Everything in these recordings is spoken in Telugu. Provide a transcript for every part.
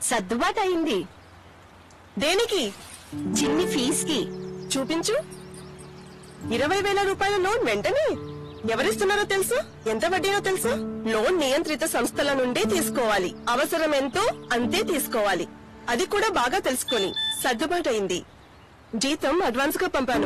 సర్దుబాటు అయింది దేనికి చిన్ని ఫీజుకి చూపించు ఇరవై వేల రూపాయల లోన్ వెంటనే ఎవరిస్తున్నారో తెలుసు ఎంత వడ్డీనో తెలుసు లోన్ నియంత్రిత సంస్థల నుండి తీసుకోవాలి అవసరం ఎంతో అంతే తీసుకోవాలి అది కూడా బాగా తెలుసుకొని సర్దుబాటు అయింది జీతం అడ్వాన్స్ గా పంపాను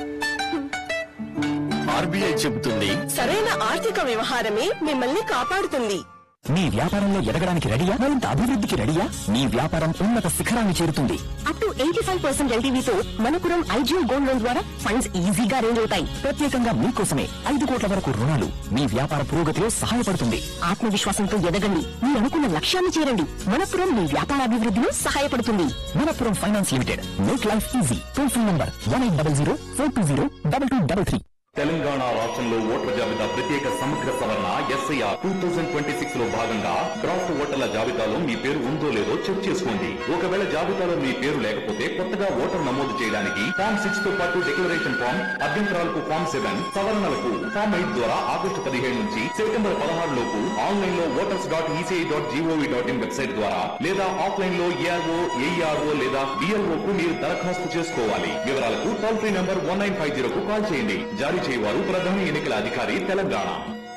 ఆర్బీఐ చెబుతుంది సరైన ఆర్థిక వ్యవహారమే మిమ్మల్ని కాపాడుతుంది మీ వ్యాపారంలో ఎదగడానికి రెడీయా మరింత అభివృద్ధికి రెడీయా మీ వ్యాపారం ఉన్నత శిఖరాన్ని చేరుతుంది up to eighty five percent ఎల్టీవీతో మనపురం ఐజియో గోల్డ్ లోన్ ద్వారా ఫండ్స్ ఈజీగా రేంజ్ అవుతాయి ప్రత్యేకంగా మీకోసమే ఐదు కోట్ల వరకు రుణాలు మీ వ్యాపార పురోగతిలో సహాయపడుతుంది ఆత్మవిశ్వాసంతో ఎదగండి మీరు అనుకున్న లక్ష్యాన్ని చేరండి మనపురం మీ వ్యాపారాభివృద్ధిలో సహాయపడుతుంది Manappuram finance limited make life easy toll free number one eight double zero four two zero double two double three Telangana రాష్ట్రంలో ఓటర్ల జాబితా ప్రత్యేక సమగ్ర సవరణ SIR two thousand twenty six లో భాగంగా డ్రాఫ్ట్ ఓటర్ల జాబితాలో మీ పేరు ఉందో లేదో చెక్ చేసుకోండి ఒకవేళ జాబితాలో మీ పేరు లేకపోతే కొత్తగా ఓటర్ నమోదు చేయడానికి ఫామ్ సిక్స్ తో పాటు డిక్లరేషన్ ఫామ్ అభ్యంతరాలకు ఫామ్ సెవెన్ సవరణలకు ఫామ్ ఎయిట్ ద్వారా ఆగస్టు పదిహేడు నుంచి సెప్టెంబర్ పదహారు లోపు ఆన్లైన్ లో voters dot ECI dot GOV dot in website ద్వారా లేదా ఆఫ్లైన్ లో ఏఆర్ఓ ఏఈఆర్ఓ లేదా బిఎల్ఓ కు మీరు దరఖాస్తు చేసుకోవాలి వివరాలకు toll free number one nine five zero కు కాల్ చేయండి జారీ చేయవారు ప్రధాన ఎన్నికల అధికారి తెలంగాణ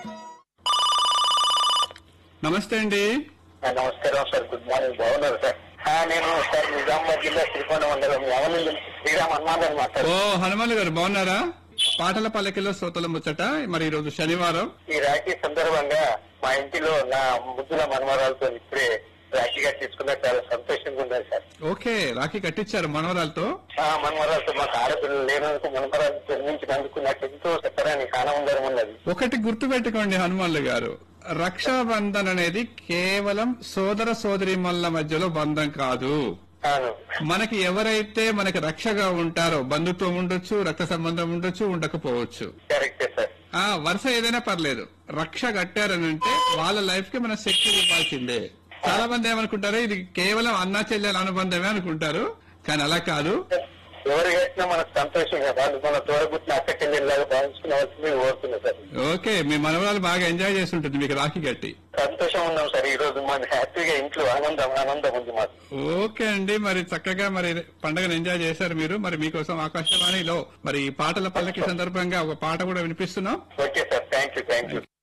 నమస్తే అండి నమస్కారం సార్ గుడ్ మార్నింగ్ బాగున్నారు సార్ ఆ, నేను సార్ నిజామాబాద్ జిల్లా శ్రీకొండ మండలం యవన నుంచి శ్రీరామ్ హనుమాన్ మాట్లాడు ఓ హనుమాన్ గారు బాగున్నారా పాటల పల్లకిలో శ్రోతల ముచ్చట మరి ఈ రోజు శనివారం ఈ రాఖీ సందర్భంగా మా ఇంటిలో నా ముద్దుల మనమరాలతో ఇప్పుడే రాఖీగా తీసుకున్నా చాలా సంతోషంగా ఉన్నది సార్ ఓకే రాఖీ కట్టించారు మనవరాలతో ఆ మనమరాలతో మాకు ఆడపిల్లలు లేనందుకు మనమరాలు జన్మించినందుకు నాకు ఎంతో చెప్పడానికి ఆనందం ఉన్నది ఒకటి గుర్తు పెట్టుకోండి హనుమాన్లు గారు రక్షాబంధన్ అనేది కేవలం సోదర సోదరిమల్ల మధ్యలో బంధం కాదు అవును మనకి ఎవరైతే మనకి రక్షగా ఉంటారో బంధుత్వం ఉండొచ్చు రక్త సంబంధం ఉండొచ్చు ఉండకపోవచ్చు కరెక్టే సార్ ఆ వరుస ఏదైనా పర్లేదు రక్ష కట్టారనంటే వాళ్ళ లైఫ్ కి మనం శక్తి ఇవ్వాల్సిందే చాలా మంది ఏమనుకుంటారు ఇది కేవలం అన్నా చెల్లెల అనుబంధమే అనుకుంటారు కానీ అలా కాదు ఎవరు కట్టినా మనకు సంతోషంగా వాళ్ళు మన తోడబుట్టిన అక్క చెల్లెల్లాగా భావించుకునే కోరుతున్నా సార్ ఓకే మీ మనవరాలు బాగా ఎంజాయ్ చేసి ఉంటుంది మీకు రాఖీ కట్టి సంతోషం ఉన్నాం సార్ ఈ రోజు మన హ్యాపీగా ఇంట్లో ఆనందం ఆనందం ఉంది మాకు ఓకే అండి మరి చక్కగా మరి పండగను ఎంజాయ్ చేశారు మీరు మరి మీకోసం ఆకాశవాణిలో మరి ఈ పాటల పల్లకి సందర్భంగా ఒక పాట కూడా వినిపిస్తున్నాం okay sir thank you thank you